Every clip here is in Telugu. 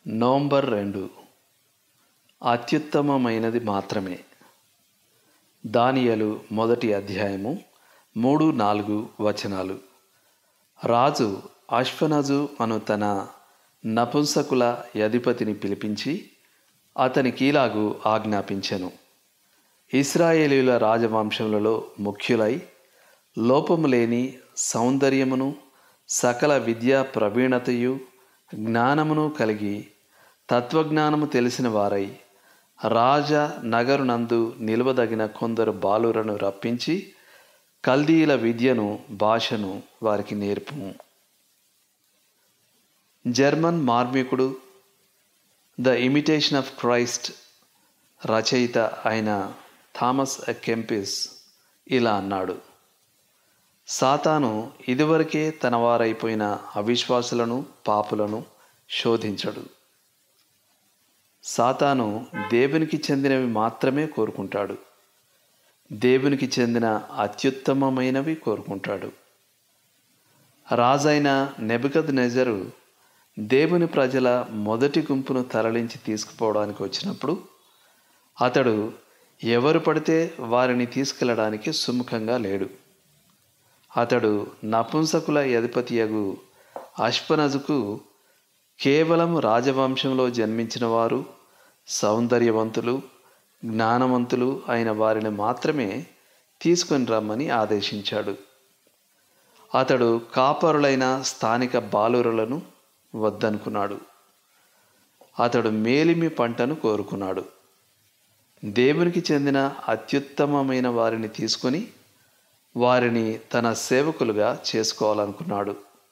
నవంబర్ రెండు అత్యుత్తమమైనది మాత్రమే దానియలు మొదటి అధ్యాయము మూడు నాలుగు వచనాలు రాజు అశ్వనజు అను తన నపుంసకుల అధిపతిని పిలిపించి అతనికి ఇలాగు ఆజ్ఞాపించెను ఇస్రాయేలీల రాజవంశములలో ముఖ్యులై లోపము లేని సౌందర్యమును సకల విద్యా ప్రవీణతయు జ్ఞానమును కలిగి తత్వజ్ఞానము తెలిసిన వారై రాజ నగరునందు నిలవదగిన కొందరు బాలురను రప్పించి కల్దీల విద్యను భాషను వారికి నేర్పుము జర్మన్ మార్మికుడు ద ఇమిటేషన్ ఆఫ్ క్రైస్ట్ రచయిత అయిన థామస్ కెంపిస్ ఇలా అన్నాడు సాతాను ఇదివరకే తన వారైపోయిన అవిశ్వాసులను పాపులను శోధించడు సాతాను దేవునికి చెందినవి మాత్రమే కోరుకుంటాడు దేవునికి చెందిన అత్యుత్తమమైనవి కోరుకుంటాడు రాజైన నెబద్ నెజరు దేవుని ప్రజల మొదటి గుంపును తరలించి తీసుకుపోవడానికి వచ్చినప్పుడు అతడు ఎవరు పడితే వారిని తీసుకెళ్ళడానికి సుముఖంగా లేడు అతడు నపుంసకుల అధిపతియగు అశ్వనజుకు కేవలం రాజవంశంలో జన్మించిన వారు సౌందర్యవంతులు జ్ఞానవంతులు అయిన వారిని మాత్రమే తీసుకొని రమ్మని ఆదేశించాడు అతడు కాపరులైన స్థానిక బాలురులను వద్దనుకున్నాడు అతడు మేలిమి పంటను కోరుకున్నాడు దేవునికి చెందిన అత్యుత్తమమైన వారిని తీసుకొని వారిని తన సేవకులుగా చేసుకోవాలనుకున్నాడు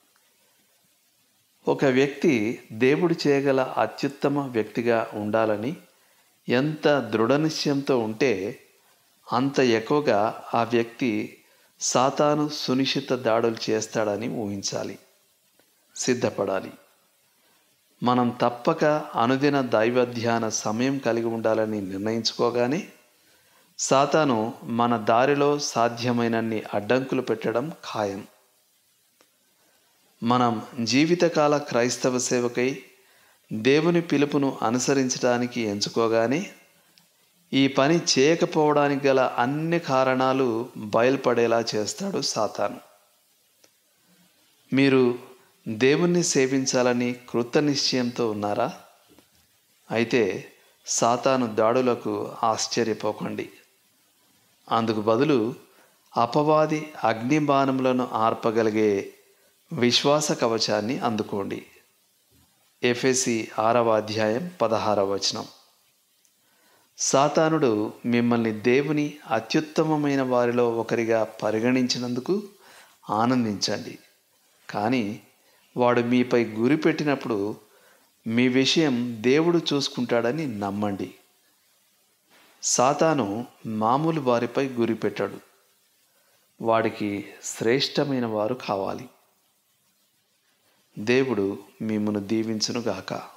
ఒక వ్యక్తి దేవుడు చేయగల అత్యుత్తమ వ్యక్తిగా ఉండాలని ఎంత దృఢనిశ్చయంతో ఉంటే అంత ఎక్కువగా ఆ వ్యక్తి సాతాను సునిశ్చిత దాడులు చేస్తాడని ఊహించాలి సిద్ధపడాలి మనం తప్పక అనుదిన దైవధ్యాన సమయం కలిగి ఉండాలని నిర్ణయించుకోగానే సాతాను మన దారిలో సాధ్యమైనన్ని అడ్డంకులు పెట్టడం ఖాయం మనం జీవితకాల క్రైస్తవ సేవకై దేవుని పిలుపును అనుసరించడానికి ఎంచుకోగానే ఈ పని చేయకపోవడానికి గల అన్ని కారణాలు బయలుపడేలా చేస్తాడు సాతాను మీరు దేవుణ్ణి సేవించాలని కృత నిశ్చయంతో ఉన్నారా అయితే సాతాను దాడులకు ఆశ్చర్యపోకండి అందుకు బదులు అపవాది అగ్నిబాణములను ఆర్పగలిగే విశ్వాస కవచాన్ని అందుకోండి ఎఫ్ఎసి ఆరవ అధ్యాయం పదహారవ వచనం సాతానుడు మిమ్మల్ని దేవుని అత్యుత్తమమైన వారిలో ఒకరిగా పరిగణించినందుకు ఆనందించండి కానీ వాడు మీపై గురి పెట్టినప్పుడు మీ విషయం దేవుడు చూసుకుంటాడని నమ్మండి సాతాను మామూలు వారిపై గురి పెట్టాడు వాడికి శ్రేష్టమైన వారు కావాలి దేవుడు మిమ్మను దీవించునుగాక